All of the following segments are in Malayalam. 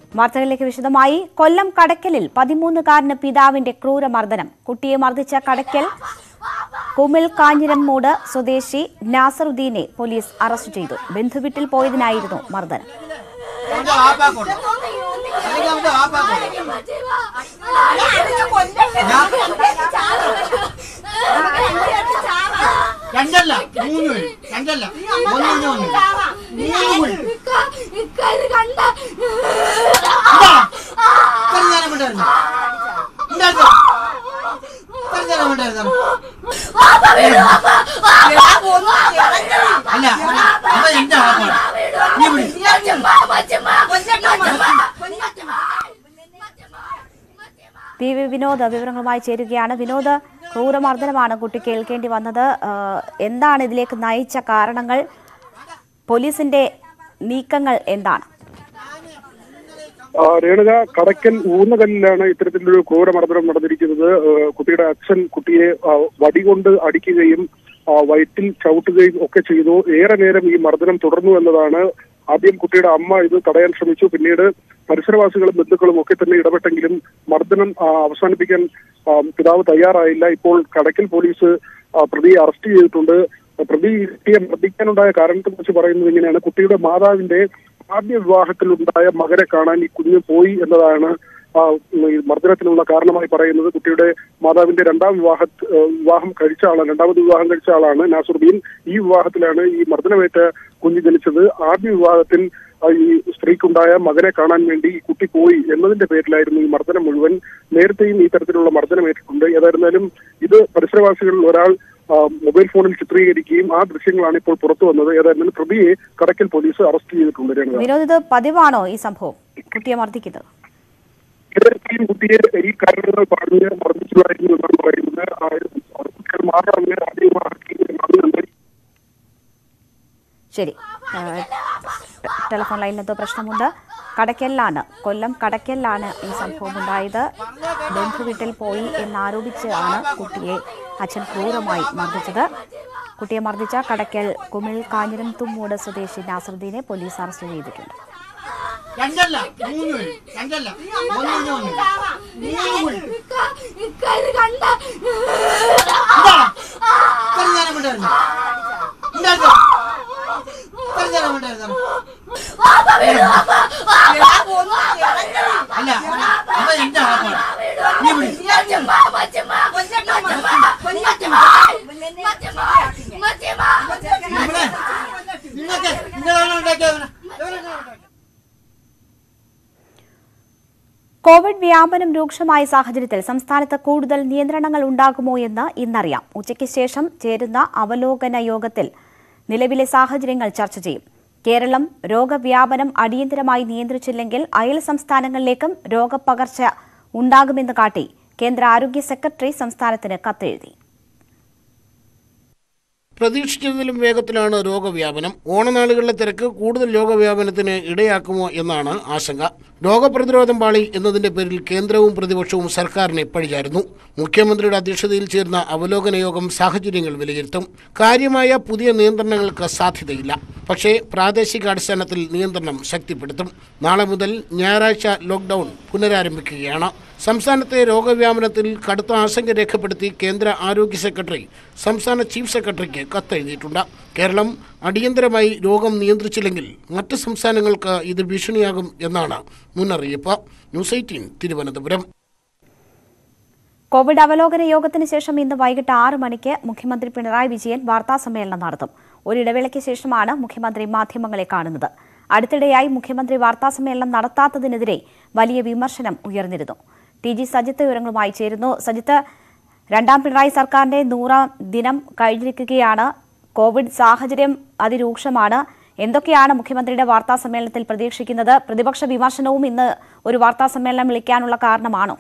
വാർത്തകളിലേക്ക് വിശദമായി കൊല്ലം കടക്കലിൽ പതിമൂന്നുകാരന് പിതാവിന്റെ ക്രൂരമർദ്ദനം കുട്ടിയെ മർദ്ദിച്ച കടക്കൽ കുമിൾ കാഞ്ഞിരമ്മൂട് സ്വദേശി നാസറുദ്ദീനെ പോലീസ് അറസ്റ്റ് ചെയ്തു ബന്ധുവീട്ടിൽ പോയതിനായിരുന്നു മർദ്ദനം അവന്റെ ആപ്പാക്കുണ്ട് അല്ലെങ്കിൽ അവന്റെ ആപ്പാക്കുണ്ട് രണ്ടല്ല മൂന്ന് പേര് രണ്ടല്ല ഒന്ന് ഒന്ന് ഒന്ന് മൂന്ന് പേര് എന്താ ഇത്രയും നേരം കൊണ്ടായിരുന്നു ഉണ്ടായിരുന്നോ ഇത്രയും നേരം കൊണ്ടായിരുന്നു അല്ല അവൻ എന്റെ ആപ്പാണ് നീ വിളി പി വി വിനോദ് വിവരങ്ങളുമായി ചേരുകയാണ് വിനോദ് ക്രൂരമർദ്ദനമാണ് കുട്ടി കേൾക്കേണ്ടി വന്നത് ആ, എന്താണ് ഇതിലേക്ക് നയിച്ച കാരണങ്ങൾ പോലീസിന്റെ നീക്കങ്ങൾ എന്താണ് ആ, രേണുക കടക്കൽ ഊന്നുകല്ലിലാണ് ഇത്തരത്തിലൊരു ക്രൂരമർദ്ദനം നടന്നിരിക്കുന്നത് ആ, കുട്ടിയുടെ അച്ഛൻ കുട്ടിയെ ആ, വടികൊണ്ട് അടിക്കുകയും ആ, വയറ്റിൽ ചവിട്ടുകയും ഒക്കെ ചെയ്തു ഏറെ നേരം ഈ മർദ്ദനം തുടർന്നു എന്നതാണ് ആദ്യം കുട്ടിയുടെ അമ്മ ഇത് തടയാൻ ശ്രമിച്ചു പിന്നീട് പരിസരവാസികളും ബന്ധുക്കളും ഒക്കെ തന്നെ ഇടപെട്ടെങ്കിലും മർദ്ദനം ആ, അവസാനിപ്പിക്കാൻ ആ, പിതാവ് തയ്യാറായില്ല ഇപ്പോൾ കടക്കൽ പോലീസ് ആ, പ്രതിയെ അറസ്റ്റ് ചെയ്തിട്ടുണ്ട് പ്രതി കുട്ടിയെ മർദ്ദിക്കാനുണ്ടായ കാരണത്തെ കുറിച്ച് പറയുന്നത് ഇങ്ങനെയാണ് കുട്ടിയുടെ മാതാവിന്റെ ആദ്യ വിവാഹത്തിലുണ്ടായ മകനെ കാണാൻ ഈ കുഞ്ഞ് പോയി എന്നതാണ് ആ, ഈ മർദ്ദനത്തിനുള്ള കാരണമായി പറയുന്നത് കുട്ടിയുടെ മാതാവിന്റെ രണ്ടാം വിവാഹ ഏഹ് വിവാഹം കഴിച്ച ആളാണ് രണ്ടാമത് വിവാഹം കഴിച്ച ആളാണ് നാസുറുദ്ദീൻ ഈ വിവാഹത്തിലാണ് ഈ മർദ്ദനമേറ്റ കുഞ്ഞ് ജനിച്ചത് ആദ്യ വിവാഹത്തിൽ ആ, ഈ സ്ത്രീക്കുണ്ടായ മകനെ കാണാൻ വേണ്ടി ഈ കുട്ടി പോയി എന്നതിന്റെ പേരിലായിരുന്നു ഈ മർദ്ദനം മുഴുവൻ നേരത്തെയും ഈ തരത്തിലുള്ള മർദ്ദനമേറ്റിട്ടുണ്ട് ഏതായിരുന്നാലും ഇത് പരിസരവാസികളിൽ ഒരാൾ ആ, മൊബൈൽ ഫോണിൽ ചിത്രീകരിക്കുകയും ആ ദൃശ്യങ്ങളാണ് ഇപ്പോൾ പുറത്തു വന്നത് ഏതായിരുന്നാലും പ്രതിയെ കടക്കൽ പോലീസ് അറസ്റ്റ് ചെയ്തിട്ടുണ്ട് രേണുക വിനോദ് ഇത് പതിവാണോ ഈ സംഭവം കുട്ടിയെ മർദ്ദിക്കുന്നത് ഇവരൊക്കെയും കുട്ടിയെ ഈ കാരണങ്ങൾ പറഞ്ഞ് മർദ്ദിച്ചതായിരുന്നു എന്നാണ് പറയുന്നത് ആ, കുട്ടികൾ മാറാറില്ല ആദ്യമാക്കി നടന്നുണ്ട് ശരി ആ, ടെലിഫോൺ ലൈനിൽ എന്തോ പ്രശ്നമുണ്ട് കടക്കലിലാണ് കൊല്ലം കടക്കലിലാണ് ഈ സംഭവം ഉണ്ടായത് ബന്ധുവീട്ടിൽ പോയി എന്നാരോപിച്ചാണ് കുട്ടിയെ അച്ഛൻ ക്രൂരമായി മർദ്ദിച്ചത് കുട്ടിയെ മർദ്ദിച്ച കടക്കൽ കുമിൾ കാഞ്ഞിരം തുമ്മൂട് സ്വദേശി നാസറുദ്ദീനെ പോലീസ് അറസ്റ്റ് ചെയ്തിട്ടുണ്ട് രണ്ടല്ല മൂന്ന് പേര് രണ്ടല്ല ഒന്ന് ഒന്ന് ഒന്ന് മൂന്ന് പേര് എന്താ ഇത്രയും നേരം കൊണ്ടായിരുന്നു ഉണ്ടായിരുന്നോ ഇത്രയും നേരം കൊണ്ടായിരുന്നു അല്ല അവൻ എന്റെ ആപ്പാണ് നീ വിളി ഇവിടെ നിങ്ങൾക്ക് നിങ്ങളാണ് ഉണ്ടാക്കിയത് കോവിഡ് വ്യാപനം രൂക്ഷമായ സാഹചര്യത്തിൽ സംസ്ഥാനത്ത് കൂടുതൽ നിയന്ത്രണങ്ങൾ ഉണ്ടാകുമോ എന്ന് ഇന്നറിയാം ഉച്ചയ്ക്ക് ശേഷം ചേരുന്ന അവലോകന യോഗത്തിൽ നിലവിലെ സാഹചര്യങ്ങൾ ചർച്ച ചെയ്യും കേരളം രോഗവ്യാപനം അടിയന്തരമായി നിയന്ത്രിച്ചില്ലെങ്കിൽ അയൽ സംസ്ഥാനങ്ങളിലേക്കും രോഗപകർച്ച ഉണ്ടാകുമെന്ന് കാട്ടി കേന്ദ്ര ആരോഗ്യ സെക്രട്ടറി സംസ്ഥാനത്തിന് കത്തെഴുതി പ്രതീക്ഷിച്ചതിലും വേഗത്തിലാണ് രോഗവ്യാപനം ഓണനാളുകളിലെ തിരക്ക് കൂടുതൽ രോഗവ്യാപനത്തിന് ഇടയാക്കുമോ എന്നാണ് ആശങ്ക രോഗപ്രതിരോധം പാളി എന്നതിന്റെ പേരിൽ കേന്ദ്രവും പ്രതിപക്ഷവും സർക്കാരിനെ പഴിചാരുന്നു മുഖ്യമന്ത്രിയുടെ അധ്യക്ഷതയിൽ ചേർന്ന അവലോകന യോഗം സാഹചര്യങ്ങൾ വിലയിരുത്തും കാര്യമായ പുതിയ നിയന്ത്രണങ്ങൾക്ക് സാധ്യതയില്ല പക്ഷേ പ്രാദേശികാടിസ്ഥാനത്തിൽ നിയന്ത്രണം ശക്തിപ്പെടുത്തും നാളെ മുതൽ ഞായറാഴ്ച ലോക്ഡൌൺ പുനരാരംഭിക്കുകയാണ് സംസ്ഥാനത്തെ രോഗവ്യാപനത്തിൽ കടുത്ത ആശങ്ക രേഖപ്പെടുത്തി കേന്ദ്ര ആരോഗ്യ സെക്രട്ടറി സംസ്ഥാന ചീഫ് സെക്രട്ടറിക്ക് കത്തെഴുതിയിട്ടുണ്ട് കേരളം അടിയന്തരമായി രോഗം നിയന്ത്രിച്ചില്ലെങ്കിൽ മറ്റ് സംസ്ഥാനങ്ങൾക്ക് ഇത് ഭീഷണിയാകും എന്നാണ് മുന്നറിയിപ്പ് ന്യൂസ് എയ്റ്റീൻ തിരുവനന്തപുരം കോവിഡ് അവലോകന യോഗത്തിന് ശേഷം ഇന്ന് വൈകിട്ട് ആറ് മണിക്ക് മുഖ്യമന്ത്രി പിണറായി വിജയൻ വാർത്താ സമ്മേളനം നടത്തും ഒരിടവേളയ്ക്ക് ശേഷമാണ് മുഖ്യമന്ത്രി മാധ്യമങ്ങളെ കാണുന്നത് അടുത്തിടെയായി മുഖ്യമന്ത്രി വാർത്താ സമ്മേളനം നടത്താത്തതിനെതിരെ വലിയ വിമർശനം ഉയർന്നിരുന്നു ടി ജി സജിത്ത് വിവരങ്ങളുമായി ചേരുന്നു സജിത്ത് രണ്ടാം പിണറായി സർക്കാരിന്റെ നൂറാം ദിനം കഴിഞ്ഞിരിക്കുകയാണ് കോവിഡ് സാഹചര്യം അതിരൂക്ഷമാണ് എന്തൊക്കെയാണ് മുഖ്യമന്ത്രിയുടെ വാർത്താ സമ്മേളനത്തിൽ പ്രതീക്ഷിക്കുന്നത് പ്രതിപക്ഷ വിമർശനവും ഇന്ന് ഒരു വാർത്താ സമ്മേളനം വിളിക്കാനുള്ള കാരണമാണോ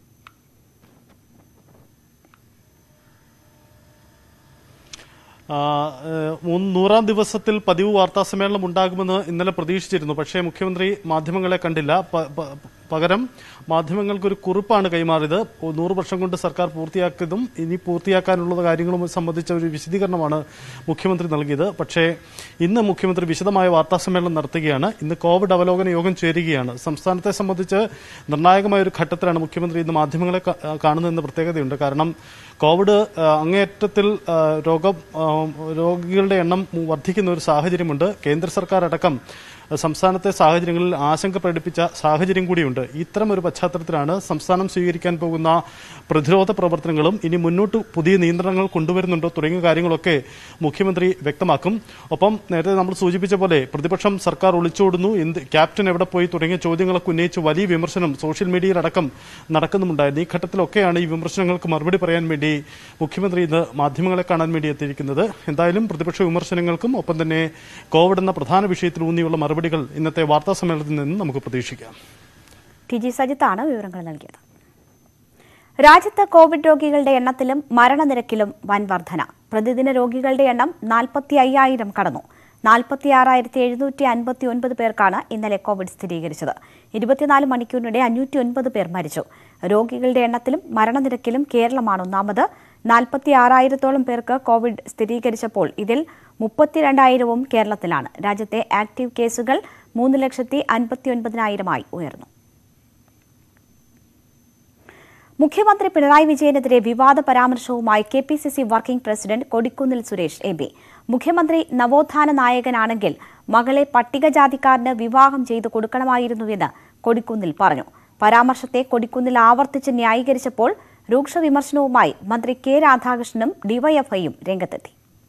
ആ, ഏഹ്, മൂന്ന് നൂറാം ദിവസത്തിൽ പതിവ് വാർത്താ സമ്മേളനം ഉണ്ടാകുമെന്ന് ഇന്നലെ പ്രതീക്ഷിച്ചിരുന്നു പക്ഷേ മുഖ്യമന്ത്രി മാധ്യമങ്ങളെ കണ്ടില്ല പ- പ- പകരം മാധ്യമങ്ങൾക്ക് ഒരു കുറിപ്പാണ് കൈമാറിയത് നൂറ് വർഷം കൊണ്ട് സർക്കാർ പൂർത്തിയാക്കിയതും ഇനി പൂർത്തിയാക്കാനുള്ള കാര്യങ്ങളും സംബന്ധിച്ച ഒരു വിശദീകരണമാണ് മുഖ്യമന്ത്രി നൽകിയത് പക്ഷേ ഇന്ന് മുഖ്യമന്ത്രി വിശദമായ വാർത്താ സമ്മേളനം നടത്തുകയാണ് ഇന്ന് കോവിഡ് അവലോകന യോഗം ചേരുകയാണ് സംസ്ഥാനത്തെ സംബന്ധിച്ച് നിർണായകമായ ഒരു ഘട്ടത്തിലാണ് മുഖ്യമന്ത്രി ഇന്ന് മാധ്യമങ്ങളെ കാ- കാണുന്നതെന്ന പ്രത്യേകതയുണ്ട് കാരണം കോവിഡ് ആ, അങ്ങേയറ്റത്തിൽ ആ, രോഗം ആ, രോഗികളുടെ എണ്ണം വർദ്ധിക്കുന്ന ഒരു സാഹചര്യമുണ്ട് കേന്ദ്ര സർക്കാർ അടക്കം സംസ്ഥാനത്തെ സാഹചര്യങ്ങളിൽ ആശങ്ക പ്രകടിപ്പിച്ച സാഹചര്യം കൂടിയുണ്ട് ഇത്തരം ഒരു പശ്ചാത്തലത്തിലാണ് സംസ്ഥാനം സ്വീകരിക്കാൻ പോകുന്ന പ്രതിരോധ പ്രവർത്തനങ്ങളും ഇനി മുന്നോട്ട് പുതിയ നിയന്ത്രണങ്ങൾ കൊണ്ടുവരുന്നുണ്ടോ തുടങ്ങിയ കാര്യങ്ങളൊക്കെ മുഖ്യമന്ത്രി വ്യക്തമാക്കും ഒപ്പം നേരത്തെ നമ്മൾ സൂചിപ്പിച്ച പോലെ പ്രതിപക്ഷം സർക്കാർ ഒളിച്ചോടുന്നു എന്ത് ക്യാപ്റ്റൻ എവിടെ പോയി തുടങ്ങിയ ചോദ്യങ്ങളൊക്കെ ഉന്നയിച്ച് വലിയ വിമർശനം സോഷ്യൽ മീഡിയയിലടക്കം നടക്കുന്നുമുണ്ടായിരുന്നു ഈ ഘട്ടത്തിലൊക്കെയാണ് ഈ വിമർശനങ്ങൾക്ക് മറുപടി പറയാൻ വേണ്ടി മുഖ്യമന്ത്രി ഇന്ന് മാധ്യമങ്ങളെ കാണാൻ വേണ്ടി എത്തിയിരിക്കുന്നത് എന്തായാലും പ്രതിപക്ഷ വിമർശനങ്ങൾക്കും ഒപ്പം തന്നെ കോവിഡ് എന്ന പ്രധാന വിഷയത്തിൽ ഊന്നിയുള്ള മറുപടികൾ ഇന്നത്തെ വാർത്താ സമ്മേളനത്തിൽ നിന്ന് നമുക്ക് പ്രതീക്ഷിക്കാം ടി ജി സജിത്താണ് വിവരങ്ങൾ നൽകിയത് രാജ്യത്ത് കോവിഡ് രോഗികളുടെ എണ്ണത്തിലും മരണനിരക്കിലും വൻ വർധന പ്രതിദിന രോഗികളുടെ എണ്ണം നാൽപ്പത്തി അയ്യായിരം കടന്നു നാൽപ്പത്തി ആറായിരത്തി എഴുന്നൂറ്റി അൻപത്തി ഒൻപത് പേർക്കാണ് ഇന്നലെ കോവിഡ് സ്ഥിരീകരിച്ചത് ഇരുപത്തിനാല് മണിക്കൂറിനിടെ അഞ്ഞൂറ്റി ഒൻപത് പേർ മരിച്ചു രോഗികളുടെ എണ്ണത്തിലും മരണനിരക്കിലും കേരളമാണ് ഒന്നാമത് നാൽപ്പത്തി ആറായിരത്തോളം പേർക്ക് കോവിഡ് സ്ഥിരീകരിച്ചപ്പോൾ ഇതിൽ മുപ്പത്തിരണ്ടായിരവും കേരളത്തിലാണ് രാജ്യത്തെ ആക്റ്റീവ് കേസുകൾ മൂന്ന് ലക്ഷത്തി അൻപത്തി ഒൻപതിനായിരമായി ഉയർന്നു മുഖ്യമന്ത്രി പിണറായി വിജയനെതിരെ വിവാദ പരാമർശവുമായി K P C C working president Kodikunnil Suresh M P മുഖ്യമന്ത്രി നവോത്ഥാന നായകനാണെങ്കിൽ മകളെ പട്ടികജാതിക്കാരന് വിവാഹം ചെയ്തു കൊടുക്കണമായിരുന്നുവെന്ന് കൊടിക്കുന്നിൽ പറഞ്ഞു പരാമർശത്തെ കൊടിക്കുന്നിൽ ആവർത്തിച്ച് ന്യായീകരിച്ചപ്പോൾ രൂക്ഷ വിമർശനവുമായി മന്ത്രി കെ രാധാകൃഷ്ണനും ഡിവൈഎഫ്ഐയും രംഗത്തെത്തി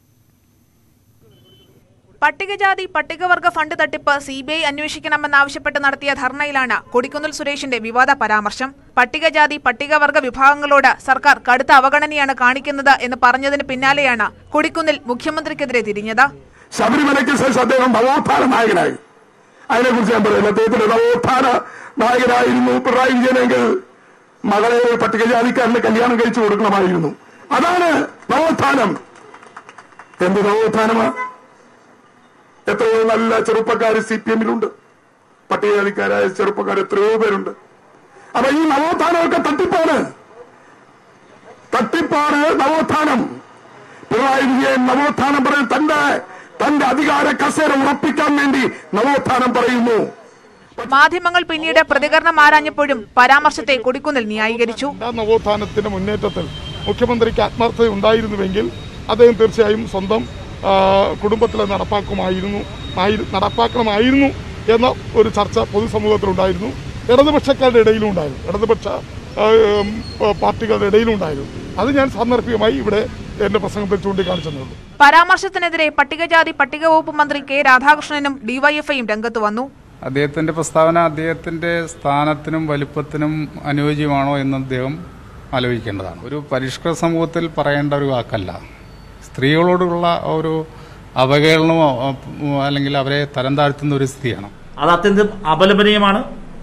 പട്ടികജാതി പട്ടികവർഗ ഫണ്ട് തട്ടിപ്പ് സി ബി ഐ അന്വേഷിക്കണമെന്നാവശ്യപ്പെട്ട് നടത്തിയ ധർണയിലാണ് കൊടിക്കുന്നിൽ സുരേഷിന്റെ വിവാദ പരാമർശം പട്ടികജാതി പട്ടികവർഗ വിഭാഗങ്ങളോട് സർക്കാർ കടുത്ത അവഗണനയാണ് കാണിക്കുന്നത് എന്ന് പറഞ്ഞതിന് പിന്നാലെയാണ് കൊടിക്കുന്നിൽ മുഖ്യമന്ത്രിക്കെതിരെ തിരിഞ്ഞത് ശബരിമലയ്ക്ക് ശേഷം അദ്ദേഹം നവോത്ഥാന നായകനായി അതിനെക്കുറിച്ച് ഞാൻ പറയുന്നത് അദ്ദേഹത്തിന്റെ നവോത്ഥാന നായകനായിരുന്നു പിണറായി വിജയനെങ്കിൽ മകളെ ഒരു പട്ടികജാതിക്കാരന് കല്യാണം കഴിച്ചു കൊടുക്കണമായിരുന്നു അതാണ് നവോത്ഥാനം എന്ത് നവോത്ഥാനമാ എത്രയോ നല്ല ചെറുപ്പക്കാർ സി പി എമ്മിലുണ്ട് പട്ടികജാതിക്കാരായ ചെറുപ്പക്കാർ എത്രയോ പേരുണ്ട് അപ്പൊ ഈ നവോത്ഥാനമൊക്കെ തട്ടിപ്പാണ് തട്ടിപ്പാണ് നവോത്ഥാനം പിണറായി വിജയൻ നവോത്ഥാനം പറയും തന്റെ തന്റെ അധികാര കസേര ഉറപ്പിക്കാൻ വേണ്ടി നവോത്ഥാനം പറയുന്നു മാധ്യമങ്ങൾ പിന്നീട് പ്രതികരണം ആരാഞ്ഞപ്പോഴും പരാമർശത്തെ കൊടിക്കുന്നിൽ ന്യായീകരിച്ചു ആ നവോത്ഥാനത്തിന്റെ മുന്നേറ്റത്തിൽ മുഖ്യമന്ത്രിക്ക് ആത്മാർത്ഥത ഉണ്ടായിരുന്നുവെങ്കിൽ അദ്ദേഹം തീർച്ചയായും സ്വന്തം ആ, കുടുംബത്തിൽ നടപ്പാക്കുമായിരുന്നു ആയിരു- നടപ്പാക്കണമായിരുന്നു എന്ന ഒരു ചർച്ച പൊതുസമൂഹത്തിലുണ്ടായിരുന്നു ഇടതുപക്ഷക്കാരുടെ ഇടയിലും ഉണ്ടായിരുന്നു ഇടതുപക്ഷ ആ, ഉം, പാർട്ടികളുടെ ഇടയിലും ഉണ്ടായിരുന്നു അത് ഞാൻ സാന്ദർഭികമായി ഇവിടെ എന്റെ പ്രസംഗത്തിൽ ചൂണ്ടിക്കാണിച്ചതേ ഉള്ളൂ പരാമർശത്തിനെതിരെ പട്ടികജാതി പട്ടിക വകുപ്പ് മന്ത്രി കെ രാധാകൃഷ്ണനും ഡിവൈഎഫ്ഐയും രംഗത്ത് വന്നു അദ്ദേഹത്തിൻ്റെ പ്രസ്താവന അദ്ദേഹത്തിൻ്റെ സ്ഥാനത്തിനും വലുപ്പത്തിനും അനുയോജ്യമാണോ എന്ന് അദ്ദേഹം ആലോചിക്കേണ്ടതാണ് ഒരു പരിഷ്കൃത സമൂഹത്തിൽ പറയേണ്ട ഒരു വാക്കല്ല സ്ത്രീകളോടുള്ള ഒരു അവഹേളനമോ ഉം, അല്ലെങ്കിൽ അവരെ തരം താഴ്ത്തുന്ന ഒരു സ്ഥിതിയാണ് അത് അത്യന്തം അപലപനീയമാണ്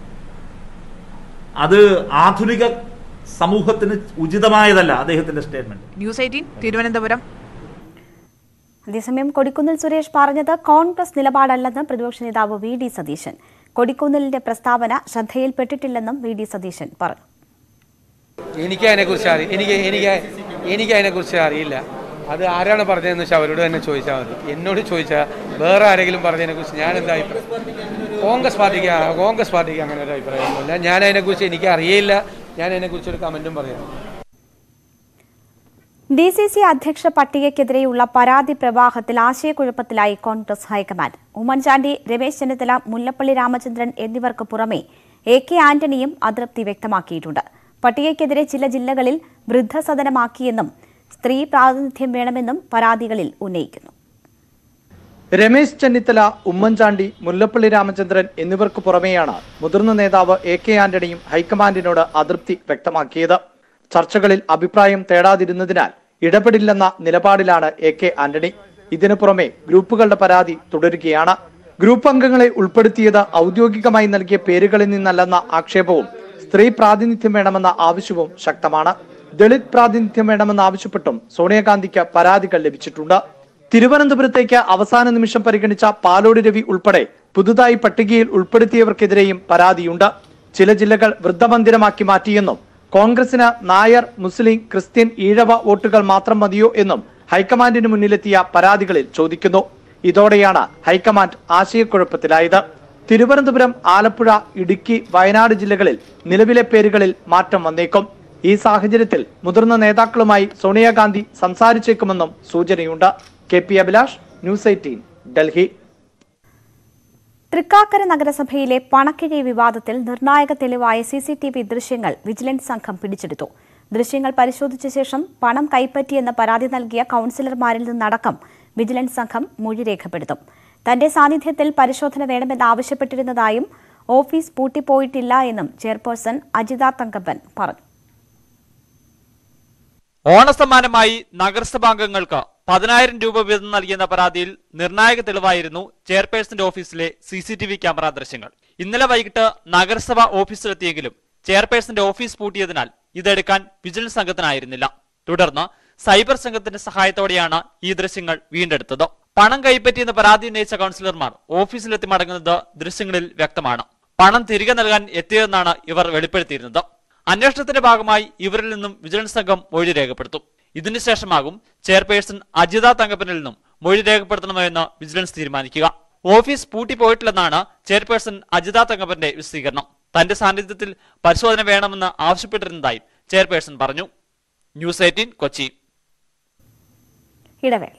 അത് ആധുനിക സമൂഹത്തിന് ഉചിതമായതല്ല അദ്ദേഹത്തിന്റെ സ്റ്റേറ്റ്മെന്റ് ന്യൂസ് എയ്റ്റീൻ തിരുവനന്തപുരം അതേസമയം കൊടിക്കുന്നിൽ സുരേഷ് പറഞ്ഞത് കോൺഗ്രസ് നിലപാടല്ലെന്ന് പ്രതിപക്ഷ നേതാവ് വി ഡി സതീശൻ കൊടിക്കുന്നിലിന്റെ പ്രസ്താവന ശ്രദ്ധയിൽപ്പെട്ടിട്ടില്ലെന്നും വി ഡി സതീശൻ പറഞ്ഞു എനിക്ക് അതിനെക്കുറിച്ച് അറി എനിക്ക് എനിക്ക് എനിക്ക് അതിനെക്കുറിച്ച് അറിയില്ല അത് ആരാണ് പറഞ്ഞതെന്ന് വെച്ചാൽ അവരോട് തന്നെ ചോദിച്ചാൽ മതി എന്നോട് ചോദിച്ചാൽ വേറെ ആരെങ്കിലും പറഞ്ഞതിനെക്കുറിച്ച് ഞാൻ എന്താ അഭിപ്രായം കോൺഗ്രസ് പാർട്ടിക്ക് കോൺഗ്രസ് പാർട്ടിക്ക് അങ്ങനെ ഒരു അഭിപ്രായമൊന്നുമില്ല ഞാൻ അതിനെക്കുറിച്ച് എനിക്ക് അറിയില്ല ഞാൻ അതിനെക്കുറിച്ച് ഒരു കമൻറ്റും പറയാം ഡി സി സി അധ്യക്ഷ പട്ടികയ്ക്കെതിരെയുള്ള പരാതി പ്രവാഹത്തിൽ ആശയക്കുഴപ്പത്തിലായി കോൺഗ്രസ് ഹൈക്കമാൻഡ് ഉമ്മൻചാണ്ടി രമേശ് ചെന്നിത്തല മുല്ലപ്പള്ളി രാമചന്ദ്രൻ എന്നിവർക്ക് പുറമെ എ കെ ആന്റണിയും അതൃപ്തി വ്യക്തമാക്കിയിട്ടുണ്ട് പട്ടികയ്ക്കെതിരെ ചില ജില്ലകളിൽ വൃദ്ധസദനമാക്കിയെന്നും സ്ത്രീ പ്രാതിനിധ്യം വേണമെന്നും പരാതികളിൽ ഉന്നയിക്കുന്നു രമേശ് ചെന്നിത്തല ഉമ്മൻചാണ്ടി മുല്ലപ്പള്ളി രാമചന്ദ്രൻ എന്നിവർക്ക് പുറമെയാണ് മുതിർന്ന നേതാവ് എ കെ ആന്റണിയും ഹൈക്കമാൻഡിനോട് അതൃപ്തി വ്യക്തമാക്കിയത് ചർച്ചകളിൽ അഭിപ്രായം തേടാതിരുന്നതിനാൽ ഇടപെടില്ലെന്ന നിലപാടിലാണ് എ കെ ആന്റണി ഇതിനു പുറമെ ഗ്രൂപ്പുകളുടെ പരാതി തുടരുകയാണ് ഗ്രൂപ്പ് അംഗങ്ങളെ ഉൾപ്പെടുത്തിയത് ഔദ്യോഗികമായി നൽകിയ പേരുകളിൽ നിന്നല്ലെന്ന ആക്ഷേപവും സ്ത്രീ പ്രാതിനിധ്യം വേണമെന്ന ആവശ്യവും ശക്തമാണ് ദളിത് പ്രാതിനിധ്യം വേണമെന്ന് ആവശ്യപ്പെട്ടും സോണിയാഗാന്ധിക്ക് പരാതികൾ ലഭിച്ചിട്ടുണ്ട് തിരുവനന്തപുരത്തേക്ക് അവസാന നിമിഷം പരിഗണിച്ച പാലോട് രവി ഉൾപ്പെടെ പുതുതായി പട്ടികയിൽ ഉൾപ്പെടുത്തിയവർക്കെതിരെയും പരാതിയുണ്ട് ചില ജില്ലകൾ വൃദ്ധമന്ദിരമാക്കി മാറ്റിയെന്നും കോൺഗ്രസിന് നായർ മുസ്ലിം ക്രിസ്ത്യൻ ഈഴവ വോട്ടുകൾ മാത്രം മതിയോ എന്നും ഹൈക്കമാൻഡിന് മുന്നിലെത്തിയ പരാതികളിൽ ചോദിക്കുന്നു ഇതോടെയാണ് ഹൈക്കമാൻഡ് ആശയക്കുഴപ്പത്തിലായത് തിരുവനന്തപുരം ആലപ്പുഴ ഇടുക്കി വയനാട് ജില്ലകളിൽ നിലവിലെ പേരുകളിൽ മാറ്റം വന്നേക്കും ഈ സാഹചര്യത്തിൽ മുതിർന്ന നേതാക്കളുമായി സോണിയാഗാന്ധി സംസാരിച്ചേക്കുമെന്നും സൂചനയുണ്ട് K P Abhilash news eighteen Delhi Thrikkakara നഗരസഭയിലെ പണക്കിഴി വിവാദത്തിൽ നിർണായക തെളിവായ സി സി ടി വി ദൃശ്യങ്ങൾ വിജിലൻസ് സംഘം പിടിച്ചെടുത്തു ദൃശ്യങ്ങൾ പരിശോധിച്ച ശേഷം പണം കൈപ്പറ്റിയെന്ന പരാതി നൽകിയ കൌൺസിലർമാരിൽ നിന്നടക്കം വിജിലൻസ് സംഘം മൊഴി രേഖപ്പെടുത്തും തന്റെ സാന്നിധ്യത്തിൽ പരിശോധന വേണമെന്ന് ആവശ്യപ്പെട്ടിരുന്നതായും ഓഫീസ് പൂട്ടിപ്പോയിട്ടില്ല എന്നും ചെയർപേഴ്സൺ അജിത തങ്കപ്പൻ പറഞ്ഞു ഓണസമ്മാനമായി നഗരസഭാംഗങ്ങൾക്ക് പതിനായിരം രൂപ വീതം നൽകിയെന്ന പരാതിയിൽ നിർണായക തെളിവായിരുന്നു ചെയർപേഴ്സന്റെ ഓഫീസിലെ C C T V camera ദൃശ്യങ്ങൾ ഇന്നലെ വൈകിട്ട് നഗരസഭ ഓഫീസിലെത്തിയെങ്കിലും ചെയർപേഴ്സന്റെ ഓഫീസ് പൂട്ടിയതിനാൽ ഇതെടുക്കാൻ വിജിലൻസ് സംഘത്തിനായിരുന്നില്ല തുടർന്ന് സൈബർ സംഘത്തിന്റെ സഹായത്തോടെയാണ് ഈ ദൃശ്യങ്ങൾ വീണ്ടെടുത്തത് പണം കൈപ്പറ്റിയെന്ന് പരാതി ഉന്നയിച്ച കൌൺസിലർമാർ ഓഫീസിലെത്തി മടങ്ങുന്നത് ദൃശ്യങ്ങളിൽ വ്യക്തമാണ് പണം തിരികെ നൽകാൻ എത്തിയതെന്നാണ് ഇവർ വെളിപ്പെടുത്തിയിരുന്നത് അന്വേഷണത്തിന്റെ ഭാഗമായി ഇവരിൽ നിന്നും വിജിലൻസ് സംഘം മൊഴി രേഖപ്പെടുത്തും ഇതിനുശേഷമാകും ചെയർപേഴ്സൺ അജിത തങ്കപ്പനിൽ നിന്നും മൊഴി രേഖപ്പെടുത്തണമോ എന്ന് വിജിലൻസ് തീരുമാനിക്കുക ഓഫീസ് പൂട്ടിപ്പോയിട്ടില്ലെന്നാണ് ചെയർപേഴ്സൺ അജിത തങ്കപ്പന്റെ വിശദീകരണം തന്റെ സാന്നിധ്യത്തിൽ പരിശോധന വേണമെന്ന് ആവശ്യപ്പെട്ടിരുന്നതായും ചെയർപേഴ്സൺ പറഞ്ഞു ന്യൂസ് എയ്റ്റീൻ കൊച്ചി ഇടവേള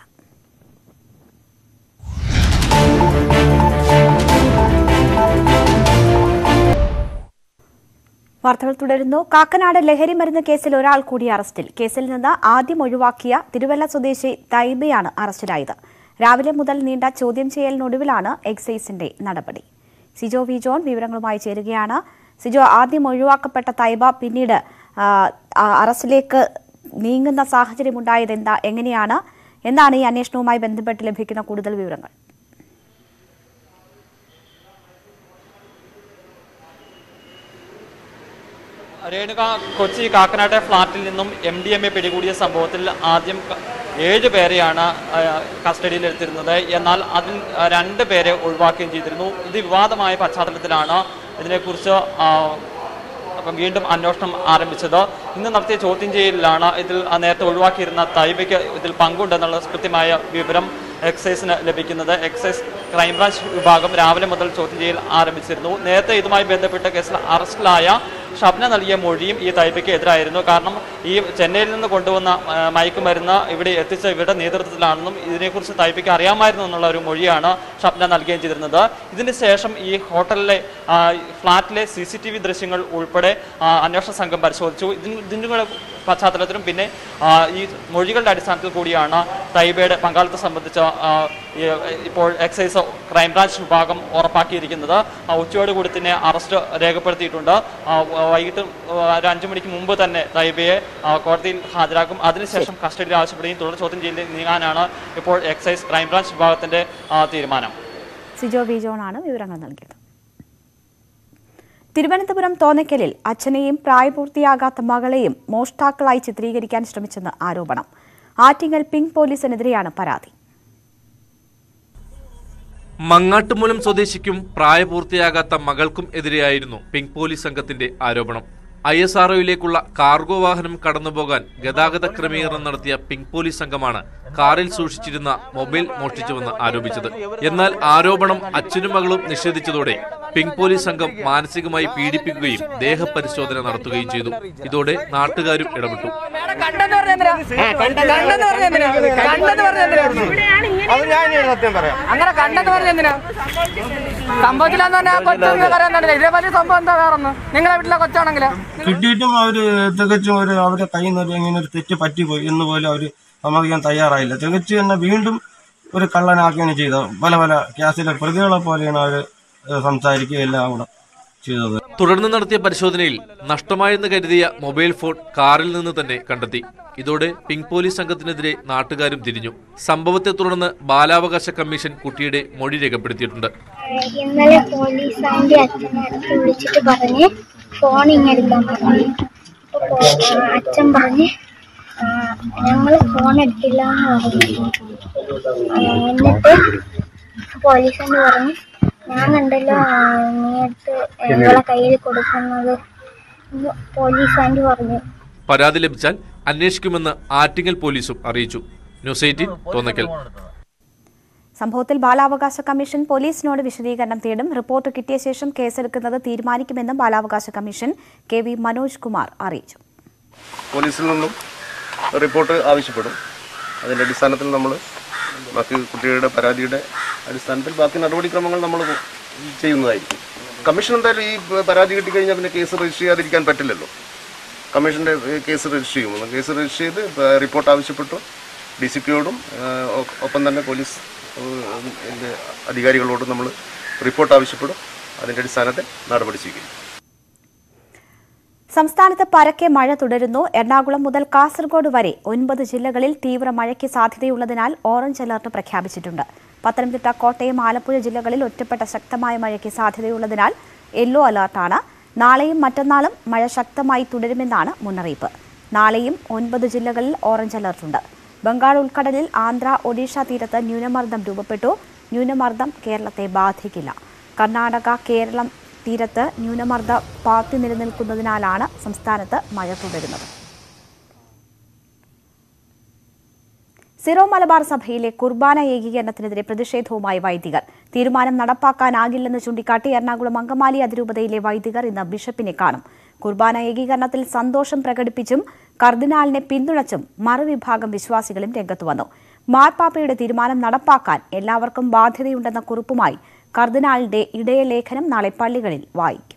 വാർത്തകൾ തുടരുന്നു കാക്കനാട് ലഹരി മരുന്ന് കേസിൽ ഒരാൾ കൂടി അറസ്റ്റിൽ കേസിൽ നിന്ന് ആദ്യം ഒഴിവാക്കിയ തിരുവല്ല സ്വദേശി തൈബയാണ് അറസ്റ്റിലായത് രാവിലെ മുതൽ നീണ്ട ചോദ്യം ചെയ്യലിനൊടുവിലാണ് എക്സൈസിന്റെ നടപടി സിജോ വി ജോൺ വിവരങ്ങളുമായി ചേരുകയാണ് സിജോ ആദ്യം ഒഴിവാക്കപ്പെട്ട തൈബ പിന്നീട് ആ, ആ, അറസ്റ്റിലേക്ക് നീങ്ങുന്ന സാഹചര്യമുണ്ടായത് എന്താ എങ്ങനെയാണ് എന്താണ് ഈ അന്വേഷണവുമായി ബന്ധപ്പെട്ട് ലഭിക്കുന്ന കൂടുതൽ വിവരങ്ങൾ രേണുക കൊച്ചി കാക്കനാട്ടെ ഫ്ളാറ്റിൽ നിന്നും എം ഡി എം എ പിടികൂടിയ സംഭവത്തിൽ ആദ്യം ക- ഏഴ് പേരെയാണ് ആ, കസ്റ്റഡിയിൽ എടുത്തിരുന്നത് എന്നാൽ അതിൽ ആ, രണ്ട് പേരെ ഒഴിവാക്കുകയും ചെയ്തിരുന്നു ഇത് വിവാദമായ പശ്ചാത്തലത്തിലാണ് ഇതിനെക്കുറിച്ച് ആ, അപ്പം വീണ്ടും അന്വേഷണം ആരംഭിച്ചത് ഇന്ന് നടത്തിയ ചോദ്യം ചെയ്യലിലാണ് ഇതിൽ ആ നേരത്തെ ഒഴിവാക്കിയിരുന്ന തൈബയ്ക്ക് ഇതിൽ പങ്കുണ്ടെന്നുള്ള കൃത്യമായ വിവരം എക്സൈസിന് ലഭിക്കുന്നത് എക്സൈസ് ക്രൈംബ്രാഞ്ച് വിഭാഗം രാവിലെ മുതൽ ചോദ്യം ചെയ്യൽ ആരംഭിച്ചിരുന്നു നേരത്തെ ഇതുമായി ബന്ധപ്പെട്ട കേസിൽ അറസ്റ്റിലായ ഷബ്ന നൽകിയ മൊഴിയും ഈ തൈബയ്ക്ക് എതിരായിരുന്നു കാരണം ഈ ചെന്നൈയിൽ നിന്ന് കൊണ്ടുവന്ന ആ, മയക്കുമരുന്ന് ഇവിടെ എത്തിച്ച ഇവരുടെ നേതൃത്വത്തിലാണെന്നും ഇതിനെക്കുറിച്ച് തൈബയ്ക്ക് അറിയാമായിരുന്നു എന്നുള്ള ഒരു മൊഴിയാണ് ഷബ്ന നൽകുകയും ചെയ്തിരുന്നത് ഇതിന് ശേഷം ഈ ഹോട്ടലിലെ ആ, ഫ്ളാറ്റിലെ സി സി ടി വി ദൃശ്യങ്ങൾ ഉൾപ്പെടെ ആ, അന്വേഷണ സംഘം പരിശോധിച്ചു ഇതിന് ഇതിൻ്റെ കൂടെ പശ്ചാത്തലത്തിലും പിന്നെ ആ, ഈ മൊഴികളുടെ അടിസ്ഥാനത്തിൽ കൂടിയാണ് തൈബയുടെ പങ്കാളിത്തം സംബന്ധിച്ച ആ, ഈ, ഇപ്പോൾ എക്സൈസ് ക്രൈംബ്രാഞ്ച് വിഭാഗം ഉറപ്പാക്കിയിരിക്കുന്നത് ആ, ഉച്ചയോടുകൂടി തന്നെ അറസ്റ്റ് രേഖപ്പെടുത്തിയിട്ടുണ്ട് ആ, വ- വൈകിട്ട് ഒരു അഞ്ചു മണിക്ക് മുമ്പ് തന്നെ തൈബയെ ആ, കോടതിയിൽ ഹാജരാക്കും അതിനുശേഷം കസ്റ്റഡിയിൽ ആവശ്യപ്പെടുകയും തുടർ ചോദ്യം ചെയ്യലിൽ നീങ്ങാനാണ് ഇപ്പോൾ എക്സൈസ് ക്രൈംബ്രാഞ്ച് വിഭാഗത്തിന്റെ ആ, തീരുമാനം സിജോ വി ജോണാണ് വിവരങ്ങൾ നൽകിയത് തിരുവനന്തപുരം തോന്നയ്ക്കലിൽ അച്ഛനെയും പ്രായപൂർത്തിയാകാത്ത മകളെയും മോഷ്ടാക്കളായി ചിത്രീകരിക്കാൻ ശ്രമിച്ചെന്ന് ആരോപണം ആറ്റിങ്ങൽ പിങ്ക് പോലീസിനെതിരെയാണ് പരാതി മങ്ങാട്ടുമൂലം സ്വദേശിക്കും പ്രായപൂർത്തിയാകാത്ത മകൾക്കും എതിരെയായിരുന്നു പിങ്ക് പോലീസ് സംഘത്തിന്റെ ആരോപണം ഐ എസ് ആർഒയിലേക്കുള്ള കാർഗോ വാഹനം കടന്നുപോകാൻ ഗതാഗത ക്രമീകരണം നടത്തിയ പിങ്ക് പോലീസ് സംഘമാണ് കാറിൽ സൂക്ഷിച്ചിരുന്ന മൊബൈൽ മോഷ്ടിച്ചുവെന്ന് ആരോപിച്ചത് എന്നാൽ ആരോപണം അച്ഛനും മകളും നിഷേധിച്ചതോടെ പിങ്ക് പോലീസ് സംഘം മാനസികമായി പീഡിപ്പിക്കുകയും ദേഹപരിശോധന നടത്തുകയും ചെയ്തു ഇതോടെ നാട്ടുകാരും ഇടപെട്ടു കണ്ടെന്ന് പറഞ്ഞ എന്തിനാ? കണ്ടെന്ന് പറഞ്ഞ എന്തിനാ? കണ്ടെന്ന് പറഞ്ഞ എന്തിനാ? സത്യം പറയാം അങ്ങനെ കണ്ടെന്ന് പറഞ്ഞ എന്തിനാ സംഭവത്തിലാന്ന് പറഞ്ഞാൽ കൊച്ചൊന്നും പറയാൻ കണ്ടില്ല ഇതേ വലിയ സംഭവം എന്താ വേറൊന്ന് നിങ്ങളെ വീട്ടിലെ കൊച്ചാണെങ്കിലോ കിട്ടിയിട്ടും അവര് തികച്ചും ഒരു അവരുടെ കയ്യിൽ നിന്ന് ഒരു ഇങ്ങനെ ഒരു തെറ്റ് പറ്റിപ്പോയി എന്ന് പോലും അവര് സമ്മതിക്കാൻ തയ്യാറായില്ല തികച്ചു തന്നെ വീണ്ടും ഒരു കള്ളനാക്കുകയാണ് ചെയ്തത് പല പല കേസിലെ പ്രതികളെ പോലെയാണ് അവര് സംസാരിക്കുകയും എല്ലാം കൂടെ ചെയ്തത് തുടർന്ന് നടത്തിയ പരിശോധനയിൽ നഷ്ടമായെന്ന് കരുതിയ മൊബൈൽ ഫോൺ കാറിൽ നിന്ന് തന്നെ കണ്ടെത്തി ഇതോടെ പിങ്ക് പോലീസ് സംഘത്തിനെതിരെ നാട്ടുകാരും തിരിഞ്ഞു സംഭവത്തെ തുടർന്ന് ബാലാവകാശ കമ്മീഷൻ കുട്ടിയുടെ മൊഴി രേഖപ്പെടുത്തിയിട്ടുണ്ട് ഇന്നലെ പോലീസ് ആൻറ്റി അച്ഛനെ അടുത്ത് വിളിച്ചിട്ട് പറഞ്ഞ് ഫോൺ ഇങ്ങെടുക്കാൻ പറഞ്ഞു അപ്പൊ പോ- ആ, അച്ഛൻ പറഞ്ഞ് ഞങ്ങൾ ഫോൺ എടുത്തില്ല എന്ന് പറഞ്ഞു ആ, എന്നിട്ട് പോലീസ് ആൻറ്റി പറഞ്ഞ് ഞാൻ കണ്ടല്ലോ ആ, നീ എടുത്ത് ഞങ്ങളെ കയ്യിൽ കൊടുക്കുന്നത് എന്ന് പോലീസ് ആൻറ്റി പറഞ്ഞു പരാതി ലഭിച്ചാൽ അന്വേഷിക്കുമെന്ന് ആറ്റിങ്ങൽ പോലീസും അറിയിച്ചു ന്യൂസ് എയ്റ്റീൻ തോന്നക്കൽ സംഭവത്തിൽ ബാലാവകാശ കമ്മീഷൻ പോലീസിനോട് വിശദീകരണം തേടും റിപ്പോർട്ട് കിട്ടിയ ശേഷം കേസെടുക്കുന്നത് തീരുമാനിക്കുമെന്നും ബാലാവകാശ commission K V Manoj Kumar അറിയിച്ചു പോലീസിൽ നിന്നും റിപ്പോർട്ട് ആവശ്യപ്പെടും അതിൻ്റെ അടിസ്ഥാനത്തിൽ നമ്മൾ ബാക്കി കുട്ടികളുടെ പരാതിയുടെ അടിസ്ഥാനത്തിൽ ബാക്കി നടപടിക്രമങ്ങൾ നമ്മൾ ചെയ്യുന്നതായിരിക്കും കമ്മീഷൻ എന്തായാലും ഈ പരാതി കിട്ടിക്കഴിഞ്ഞാൽ പിന്നെ കേസ് രജിസ്റ്റർ ചെയ്യാതിരിക്കാൻ പറ്റില്ലല്ലോ കമ്മീഷൻ്റെ കേസ് രജിസ്റ്റർ ചെയ്യും കേസ് രജിസ്റ്റർ ചെയ്ത് റിപ്പോർട്ട് ആവശ്യപ്പെട്ടു ഡി സി പിയോടും ഒപ്പം തന്നെ പോലീസ് ഏഹ്, ഇതിൻ്റെ അധികാരികളോടും നമ്മൾ റിപ്പോർട്ട് ആവശ്യപ്പെടും അതിൻ്റെ അടിസ്ഥാനത്തിൽ നടപടി സ്വീകരിക്കും സംസ്ഥാനത്ത് പരക്കെ മഴ തുടരുന്നു എറണാകുളം മുതൽ കാസർഗോഡ് വരെ ഒൻപത് ജില്ലകളിൽ തീവ്ര മഴയ്ക്ക് സാധ്യതയുള്ളതിനാൽ ഓറഞ്ച് അലർട്ട് പ്രഖ്യാപിച്ചിട്ടുണ്ട് പത്തനംതിട്ട കോട്ടയം ആലപ്പുഴ ജില്ലകളിൽ ഒറ്റപ്പെട്ട ശക്തമായ മഴയ്ക്ക് സാധ്യതയുള്ളതിനാൽ യെല്ലോ അലർട്ടാണ് നാളെയും മറ്റന്നാളും മഴ ശക്തമായി തുടരുമെന്നാണ് മുന്നറിയിപ്പ് നാളെയും ഒൻപത് ജില്ലകളിൽ ഓറഞ്ച് അലർട്ടുണ്ട് ബംഗാൾ ഉൾക്കടലിൽ ആന്ധ്ര ഒഡീഷ തീരത്ത് ന്യൂനമർദ്ദം രൂപപ്പെട്ടു ന്യൂനമർദ്ദം കേരളത്തെ ബാധിക്കില്ല കർണാടക കേരളം തീരത്ത് ന്യൂനമർദ്ദ പാത്തി നിലനിൽക്കുന്നതിനാലാണ് സംസ്ഥാനത്ത് മഴ തുടരുന്നത് സിറോ മലബാർ സഭയിലെ കുർബാന ഏകീകരണത്തിനെതിരെ പ്രതിഷേധവുമായി വൈദികർ തീരുമാനം നടപ്പാക്കാനാകില്ലെന്ന് ചൂണ്ടിക്കാട്ടി എറണാകുളം അങ്കമാലി അതിരൂപതയിലെ വൈദികർ ഇന്ന് ബിഷപ്പിനെ കാണും കുർബാന ഏകീകരണത്തിൽ സന്തോഷം പ്രകടിപ്പിച്ചും കർദിനാളിനെ പിന്തുണച്ചും മറുവിഭാഗം വിശ്വാസികളും രംഗത്തു വന്നു മാർപ്പാപ്പയുടെ തീരുമാനം നടപ്പാക്കാൻ എല്ലാവർക്കും ബാധ്യതയുണ്ടെന്ന കുറിപ്പുമായി കർദിനാളിന്റെ ഇടയലേഖനം നാളെ പള്ളികളിൽ വായിക്കും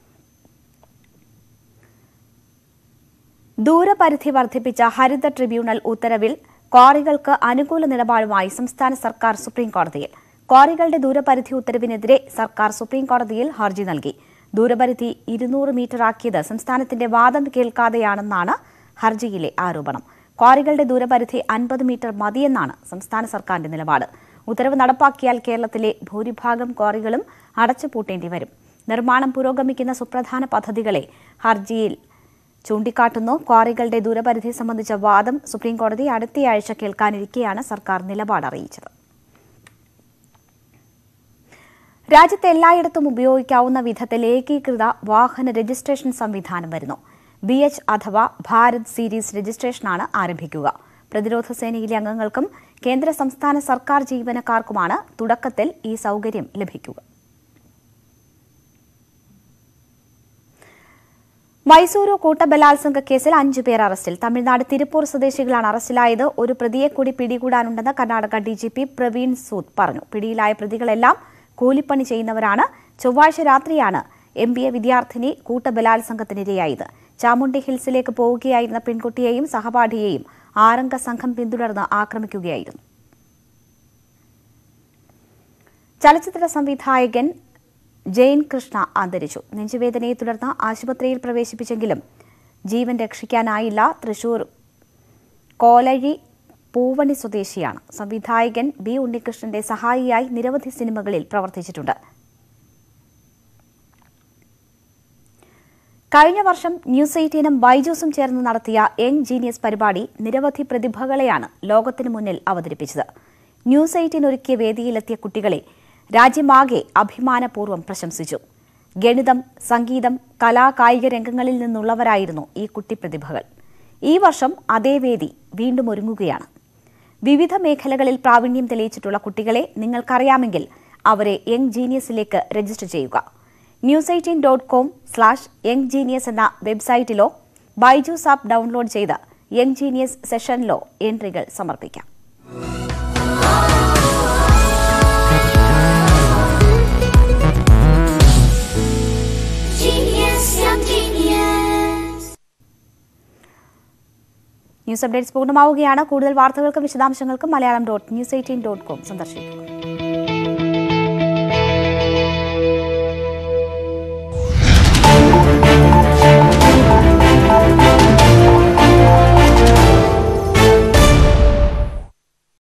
ദൂരപരിധി വർദ്ധിപ്പിച്ച ഹരിത ട്രിബ്യൂണൽ ഉത്തരവിൽ ക്വാറികൾക്ക് അനുകൂല നിലപാടുമായി സംസ്ഥാന സർക്കാർ സുപ്രീംകോടതിയിൽ ക്വാറികളുടെ ദൂരപരിധി ഉത്തരവിനെതിരെ സർക്കാർ സുപ്രീംകോടതിയിൽ ഹർജി നൽകി ദൂരപരിധി ഇരുന്നൂറ് മീറ്ററാക്കിയത് സംസ്ഥാനത്തിന്റെ വാദം കേൾക്കാതെയാണെന്നാണ് ഹർജിയിലെ ആരോപണം ക്വാറികളുടെ ദൂരപരിധി അൻപത് മീറ്റർ മതിയെന്നാണ് സംസ്ഥാന സർക്കാരിന്റെ നിലപാട് ഉത്തരവ് നടപ്പാക്കിയാൽ കേരളത്തിലെ ഭൂരിഭാഗം ക്വാറികളും അടച്ചുപൂട്ടേണ്ടി വരും നിർമ്മാണം പുരോഗമിക്കുന്ന സുപ്രധാന പദ്ധതികളെ ഹർജിയിൽ ചൂണ്ടിക്കാട്ടുന്നു ക്വാറികളുടെ ദൂരപരിധി സംബന്ധിച്ച വാദം സുപ്രീംകോടതി അടുത്തയാഴ്ച കേൾക്കാനിരിക്കെയാണ് സർക്കാർ നിലപാട് അറിയിച്ചത് രാജ്യത്ത് എല്ലായിടത്തും ഉപയോഗിക്കാവുന്ന വിധത്തിൽ ഏകീകൃത വാഹന രജിസ്ട്രേഷൻ സംവിധാനം വരുന്നു ബി എച്ച് അഥവാ ഭാരത് സീരീസ് രജിസ്ട്രേഷനാണ് ആരംഭിക്കുക പ്രതിരോധ സേനയിലെ അംഗങ്ങൾക്കും കേന്ദ്ര സംസ്ഥാന സർക്കാർ ജീവനക്കാർക്കുമാണ് തുടക്കത്തിൽ ഈ സൗകര്യം ലഭിക്കുക മൈസൂരു കൂട്ടബലാത്സംഗ കേസിൽ അഞ്ചു പേർ അറസ്റ്റിൽ തമിഴ്നാട് തിരുപ്പൂർ സ്വദേശികളാണ് അറസ്റ്റിലായത് ഒരു പ്രതിയെ കൂടി പിടികൂടാനുണ്ടെന്ന് കർണാടക ഡിജിപി പ്രവീൺ സൂദ് പറഞ്ഞു പിടിയിലായ പ്രതികളെല്ലാം കൂലിപ്പണി ചെയ്യുന്നവരാണ് ചൊവ്വാഴ്ച രാത്രിയാണ് എം ബി എ വിദ്യാർത്ഥിനി കൂട്ടബലാത്സംഗത്തിനിരയായത് ചാമുണ്ടി ഹിൽസിലേക്ക് പോവുകയായിരുന്ന പെൺകുട്ടിയെയും സഹപാഠിയെയും ആറംഗ സംഘം പിന്തുടർന്ന് ആക്രമിക്കുകയായിരുന്നു ചലച്ചിത്ര സംവിധായകൻ ജെയിൻ കൃഷ്ണ അന്തരിച്ചു നെഞ്ചുവേദനയെ തുടർന്ന് ആശുപത്രിയിൽ പ്രവേശിപ്പിച്ചെങ്കിലും ജീവൻ രക്ഷിക്കാനായില്ല തൃശൂർ കോലഴി പൂവണി സ്വദേശിയാണ് സംവിധായകൻ ബി ഉണ്ണികൃഷ്ണന്റെ സഹായിയായി നിരവധി സിനിമകളിൽ പ്രവർത്തിച്ചിട്ടുണ്ട് കഴിഞ്ഞ വർഷം ന്യൂസ് എയ്റ്റീനും ബൈജൂസും ചേർന്ന് നടത്തിയ യങ് ജീനിയസ് പരിപാടി നിരവധി പ്രതിഭകളെയാണ് ലോകത്തിനു മുന്നിൽ അവതരിപ്പിച്ചത് ന്യൂസ് എയ്റ്റീൻ ഒരുക്കിയ വേദിയിലെത്തിയ കുട്ടികളെ രാജ്യമാകെ അഭിമാനപൂർവ്വം പ്രശംസിച്ചു ഗണിതം സംഗീതം കലാ കായിക രംഗങ്ങളിൽ നിന്നുള്ളവരായിരുന്നു ഈ കുട്ടിപ്രതിഭകൾ ഈ വർഷം അതേ വേദി വീണ്ടും ഒരുങ്ങുകയാണ് വിവിധ മേഖലകളിൽ പ്രാവീണ്യം തെളിയിച്ചിട്ടുള്ള കുട്ടികളെ നിങ്ങൾക്കറിയാമെങ്കിൽ അവരെ യങ് ജീനിയസിലേക്ക് രജിസ്റ്റർ ചെയ്യുക news eighteen dot com slash young genius എന്ന വെബ്സൈറ്റിലോ ബൈജൂസ് ആപ്പ് ഡൗൺലോഡ് ചെയ്ത് യങ് ജീനിയസ് സെഷനിലോ എൻട്രികൾ സമർപ്പിക്കാം Genius, young genius. News updates പൂർണ്ണമാവുകയാണ് കൂടുതൽ വാർത്തകൾക്കും വിശദാംശങ്ങൾക്കും Malayalam dot news eighteen dot com സന്ദർശിക്കുക